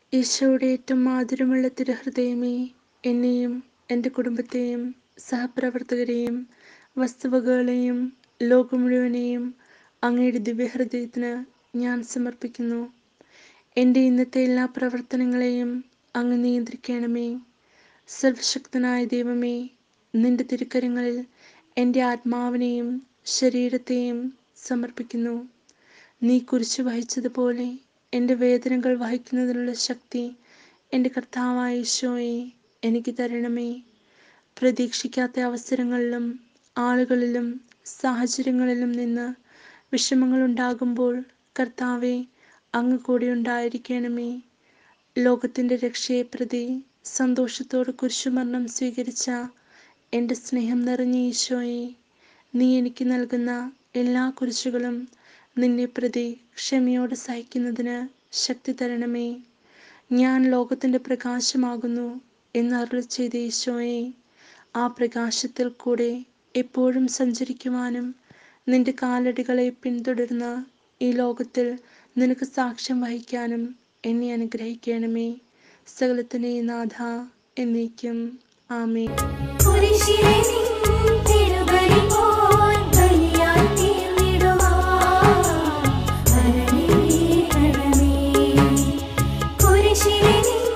ഈശോയുടെ ഏറ്റവും മാധുര്യമുള്ള തിരുഹൃദയമേ എന്നെയും എൻ്റെ കുടുംബത്തെയും സഹപ്രവർത്തകരെയും വസ്തുവകകളെയും ലോകം മുഴുവനെയും അങ്ങയുടെ ദിവ്യഹൃദയത്തിന് ഞാൻ സമർപ്പിക്കുന്നു എൻ്റെ ഇന്നത്തെ എല്ലാ പ്രവർത്തനങ്ങളെയും അങ്ങ് നിയന്ത്രിക്കണമേ സർവശക്തനായ ദൈവമേ നിന്റെ തിരുക്കരങ്ങളിൽ എൻ്റെ ആത്മാവിനെയും ശരീരത്തെയും സമർപ്പിക്കുന്നു നീ കുരിശു വഹിച്ചതുപോലെ എൻ്റെ വേദനകൾ വഹിക്കുന്നതിനുള്ള ശക്തി എൻ്റെ കർത്താവായ ഈശോയെ എനിക്ക് തരണമേ പ്രതീക്ഷിക്കാത്ത അവസരങ്ങളിലും ആളുകളിലും സാഹചര്യങ്ങളിലും നിന്ന് വിഷമങ്ങൾ ഉണ്ടാകുമ്പോൾ കർത്താവെ അങ്ങ് കൂടെ ഉണ്ടായിരിക്കണമേ ലോകത്തിൻ്റെ രക്ഷയെ പ്രതി സന്തോഷത്തോടെ കുരിശുമരണം സ്വീകരിച്ച എൻ്റെ സ്നേഹം നിറഞ്ഞ ഈശോയെ നീ എനിക്ക് നൽകുന്ന എല്ലാ കുരിശുകളും നിന്നെ പ്രതി ക്ഷമയോടെ സഹിക്കുന്നതിന് ശക്തി തരണമേ ഞാൻ ലോകത്തിൻ്റെ പ്രകാശമാകുന്നു എന്നരുൾ ചെയ്ത ഈശോയെ ആ പ്രകാശത്തിൽ കൂടെ എപ്പോഴും സഞ്ചരിക്കുവാനും നിന്റെ കാലടികളെ പിന്തുടർന്ന ഈ ലോകത്തിൽ നിനക്ക് സാക്ഷ്യം വഹിക്കാനും എന്നെ അനുഗ്രഹിക്കണമേ സകലത്തിൻ്റെ നാഥ എന്നേക്കും ആമേ കുരിശിലെ നിൻ തിരുബലി പോൽ ബലിയായി തീർന്നിടുവാൻ വരണമേ, വരണമേ. കുരിശിലെ നിൻ